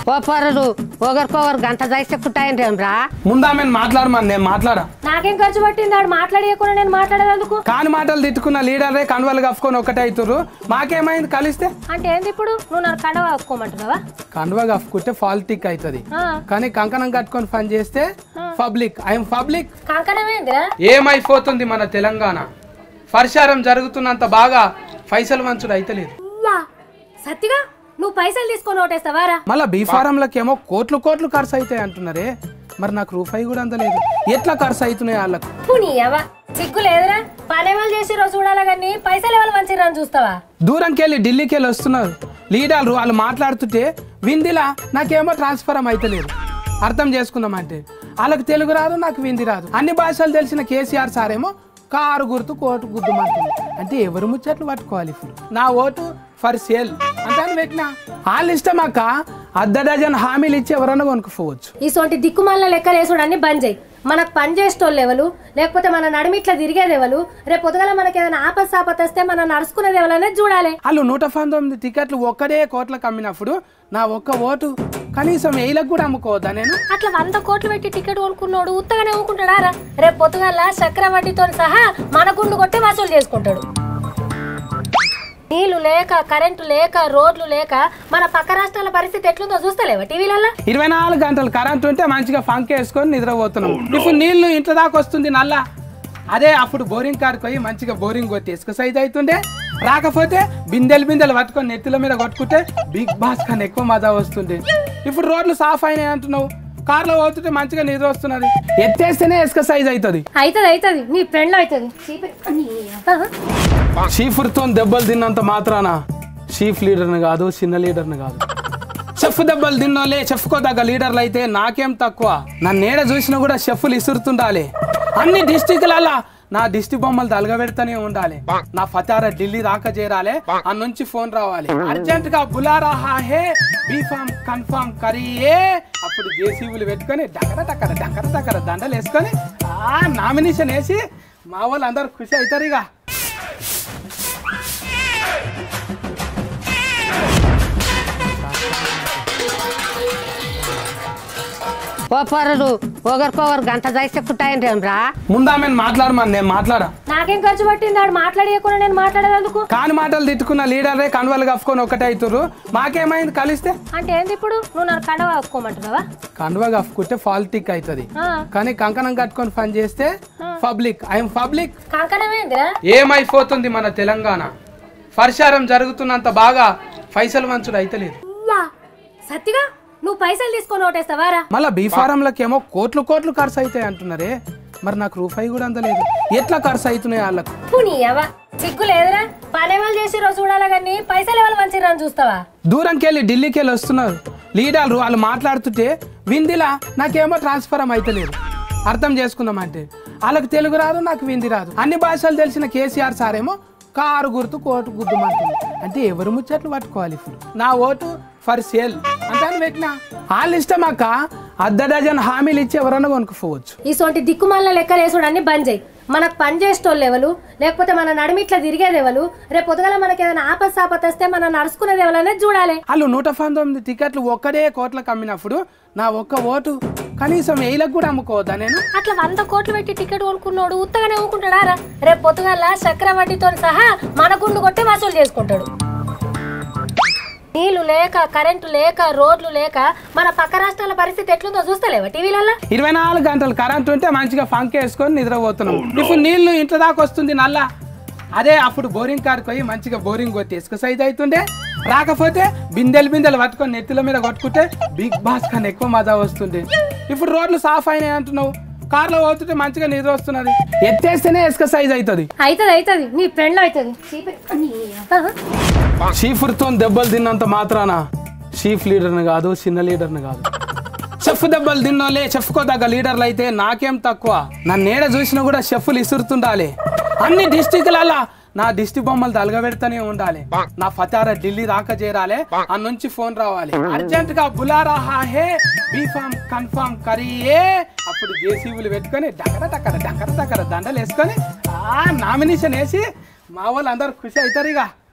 ఓపరులు ఒకరికొకరు గంట చేస్తే కుట్టాయండి రా ముందామె మాట్లాడమని నేను మాట్లాడా నాకేం ఖర్చు పట్టింది ఆడు మాట్లాడేయకుండా నేను మాట్లాడేందుకు కాని మాటలు తిట్టుకున్న లీడరే కన్వలు కప్పుకొని ఒకటే అవుతుర్రు మాకేమైంది కలిస్తే అంటే ఏంది ఇప్పుడు నువ్వు నన్ను కండవ ఒప్పుకోమంటున్నావా కండువా కప్పుకుంటే ఫాల్టిక్ అవుతుంది ఆ, కానీ కంకణం కట్టుకొని పని చేస్తే పబ్లిక్ ఐఎమ్ పబ్లిక్ కంకణం ఏందిరా ఏమైపోతుంది మన తెలంగాణ పరిశారం జరుగుతున్నంత బాగా పైసలు మంచుడు అయితలేదు వా, సత్తిగా నువ్వు పైసలు తీసుకొని ఓటేస్తావారా మళ్ళా బీఫారంలకేమో కోట్లు కోట్లు ఖర్చు అవుతాయి అంటున్నారే మరి నాకు రూపాయి కూడా అందలేదు ఎట్లా ఖర్చు అవుతున్నాయి వాళ్ళకు పుని అవ్వ సిగ్గు లేదురా పని ఎవరు చేసి రోజు చూడాలా కానీ పైసలు ఎవరు మంచిరా అని చూస్తావా దూరంకి వెళ్ళి ఢిల్లీకి వెళ్ళి వస్తున్నారు లీడర్లు వాళ్ళు మాట్లాడుతుంటే విందిలా నాకేమో ట్రాన్స్ఫరం అయితలేదు అర్థం చేసుకుందామంటే వాళ్ళకి తెలుగు రాదు నాకు వింది రాదు అన్ని భాషలు తెలిసిన కేసీఆర్ సార్ ఏమో కారు గుర్తు కోటు గుద్దుమంటుంది అంటే ఎవరు ముచ్చట్లు పట్టుకోవాలి ఇప్పుడు నా ఓటు ఫర్ సేల్ అంటాను పెట్టినా వాళ్ళ ఇష్టం అక్క అర్ధ డజన్ హామీలు ఇచ్చి ఎవరన్నా కొనుక్కోవచ్చు ఇసోంటి దిక్కుమాల లెక్కలు వేసుడన్ని బంద్ చేయి మనకు పని చేసేటోళ్ళు ఎవరు లేకపోతే మన నడిమి ఇట్లా తిరిగేది ఎవరు రేపు పొద్దుగల మనకి ఏదైనా ఆపస్ ఆపత్ వస్తే మనం నడుచుకునేది ఎవరనేది చూడాలి వాళ్ళు నూట పంతొమ్మిది టికెట్లు ఒక్కడే కోట్లకు అమ్మినప్పుడు నా ఒక్క ఓటు కనీసం వేలకు కూడా అమ్ముకోవద్దా నేను అట్లా వంద కోట్లు పెట్టి టికెట్ కొనుక్కున్నాడు ఉత్తగానే ఊరుకుంటాడా రా రేపు పొద్దుగల చక్రవడ్డీతో సహా మన గుండు కొట్టి వసూలు చేసుకుంటాడు నీళ్లు లేక కరెంటు లేక రోడ్లు లేక మన పక్క రాష్ట్రాల పరిస్థితి ఎట్లుందో చూస్తలేవా టీవీలలో ఇరవై నాలుగు గంటలు కరెంట్ ఉంటే మంచిగా ఫంక్ వేసుకొని నిద్రపోతున్నాం ఇప్పుడు నీళ్లు ఇంట్లో దాకా వస్తుంది నల్ల అదే అప్పుడు బోరింగ్ కాడికి పోయి మంచిగా బోరింగ్ కొట్టి ఇసుక సైజ్ అవుతుండే రాకపోతే బిందెలు బిందెలు పట్టుకొని నెత్తిల మీద కొట్టుకుంటే బిగ్ బాస్ కన్నా ఎక్కువ మజా వస్తుంది ఇప్పుడు రోడ్లు సాఫ్ అయినాయి అంటున్నావు కార్లో పోతుంటే మంచిగా నిద్ర వస్తున్నది ఎత్తేస్తేనే ఇసుక సైజ్ అవుతుంది అవుతుంది అవుతుంది నీ ఫ్రెండ్ అవుతుంది షీఫ్తో దెబ్బలు తిన్నంత మాత్రాన షీఫ్ లీడర్ని కాదు చిన్న లీడర్ని కాదు చెఫ్ దెబ్బలు తిన్నోలే చెఫ్కో తగ్గ లీడర్లు అయితే నాకేం తక్కువ నా నేడ చూసినా కూడా చెఫ్లు ఇసురుతుండాలి అన్ని డిస్టిక్లల్లా నా దిష్టి బొమ్మలు తలగబెడతానే ఉండాలి నా ఫతారా ఢిల్లీ దాకా చేరాలి ఆ నుంచి ఫోన్ రావాలి అర్జెంట్ గా బులారా హా హే బీఫామ్ కన్ఫామ్ కరియే అప్పుడు జేసీబీలు పెట్టుకొని డకర డకర డకర డకర దండలు వేసుకొని ఆ నామినేషన్ వేసి మా వాళ్ళు అందరు ఖుషి అవుతారు ఇక ఓపరులు ఒకరికొకరు గంట చేస్తే కుట్టాయండి రా ముందామె మాట్లాడమని నేను మాట్లాడా నాకేం ఖర్చు పట్టింది ఆడు మాట్లాడేయకుండా నేను మాట్లాడేందుకు కాని మాటలు తిట్టుకున్న లీడరే కన్వలు కప్పుకొని ఒకటే అవుతుర్రు మాకేమైంది కలిస్తే అంటే ఏంది ఇప్పుడు నువ్వు నన్ను కండవ ఒప్పుకోమంటున్నావా కండువా కప్పుకుంటే ఫాల్టిక్ అవుతుంది ఆ, కానీ కంకణం కట్టుకొని పని చేస్తే పబ్లిక్ ఐఎమ్ పబ్లిక్ కంకణం ఏందిరా ఏమైపోతుంది మన తెలంగాణ పరిశారం జరుగుతున్నంత బాగా పైసలు మంచుడు అయితలేదు వా, సత్తిగా నువ్వు పైసలు తీసుకొని ఓటేస్తావారా మళ్ళా బీఫారంలకేమో కోట్లు కోట్లు ఖర్చు అవుతాయి అంటున్నారే మరి నాకు రూపాయి కూడా అందలేదు ఎట్లా ఖర్చు అవుతున్నాయి వాళ్ళకు పుని అవ్వ సిగ్గు లేదురా పని ఎవరు చేసి రోజు చూడాలా కానీ పైసలు ఎవరు మంచిరా అని చూస్తావా దూరంకి వెళ్ళి ఢిల్లీకి వెళ్ళి వస్తున్నారు లీడర్లు వాళ్ళు మాట్లాడుతుంటే విందిలా నాకేమో ట్రాన్స్ఫరం అయితలేదు అర్థం చేసుకుందామంటే వాళ్ళకి తెలుగు రాదు నాకు వింది రాదు అన్ని భాషలు తెలిసిన కేసీఆర్ సార్ ఏమో కారు గుర్తు కోటు గుద్దుమంటుంది అంటే ఎవరు ముచ్చట్లు పట్టుకోవాలి ఇప్పుడు నా ఓటు ఫర్ సేల్ అంటాను పెట్టినా వాళ్ళ ఇష్టం అక్క అర్ధ డజన్ హామీలు ఇచ్చి ఎవరన్నా కొనుక్కోవచ్చు ఇసోంటి దిక్కుమాల లెక్కలు వేసుడన్ని బంద్ చేయి మనకు పని చేసేటోళ్ళు ఎవరు లేకపోతే మన నడిమి ఇట్లా తిరిగేది ఎవరు రేపు పొద్దుగల మనకి ఏదైనా ఆపస్ ఆపత్ వస్తే మనం నడుచుకునేది ఎవరనేది చూడాలి వాళ్ళు నూట పంతొమ్మిది టికెట్లు ఒక్కడే కోట్లకు అమ్మినప్పుడు నా ఒక్క ఓటు కనీసం వేలకు కూడా అమ్ముకోవద్దా నేను అట్లా వంద కోట్లు పెట్టి టికెట్ కొనుక్కున్నాడు ఉత్తగానే ఊరుకుంటాడా రా రేపు పొద్దుగల చక్రవడ్డీతో సహా మన గుండు కొట్టి వసూలు చేసుకుంటాడు నీళ్లు లేక కరెంటు లేక రోడ్లు లేక మన పక్క రాష్ట్రాల పరిస్థితి ఎట్లుందో చూస్తలేవా టీవీలలో ఇరవై నాలుగు గంటలు కరెంట్ ఉంటే మంచిగా ఫంక్ వేసుకొని నిద్రపోతున్నాం ఇప్పుడు నీళ్లు ఇంట్లో దాకా వస్తుంది నల్ల అదే అప్పుడు బోరింగ్ కాడికి పోయి మంచిగా బోరింగ్ కొట్టి ఇసుక సైజ్ అవుతుండే రాకపోతే బిందెలు బిందెలు పట్టుకొని నెత్తిల మీద కొట్టుకుంటే బిగ్ బాస్ కన్నా ఎక్కువ మజా వస్తుంది ఇప్పుడు రోడ్లు సాఫ్ అయినాయి అంటున్నావు కార్లో పోతుంటే మంచిగా నిద్ర వస్తున్నది ఎత్తేస్తేనే ఇసుక సైజ్ అవుతుంది అవుతుంది అవుతుంది నీ ఫ్రెండ్ అవుతుంది షీఫ్తో దెబ్బలు తిన్నంత మాత్రాన షీఫ్ లీడర్ని కాదు చిన్న లీడర్ని కాదు చెఫ్ దెబ్బలు తిన్నోలే చెఫ్కో తగ్గ లీడర్లు అయితే నాకేం తక్కువ నా నేడ చూసినా కూడా చెఫ్లు ఇసురుతుండాలి అన్ని డిస్టిక్లల్లా నా దిష్టి బొమ్మలు తలగబెడతానే ఉండాలి నా ఫతారా ఢిల్లీ దాకా చేరాలి ఆ నుంచి ఫోన్ రావాలి అర్జెంట్ గా బులారా హా హే బీఫామ్ కన్ఫామ్ కరియే అప్పుడు జేసీబీలు పెట్టుకొని డకర డకర డకర డకర దండలు వేసుకొని ఆ నామినేషన్ వేసి మా వాళ్ళు అందరు ఖుషి అవుతారు ఇక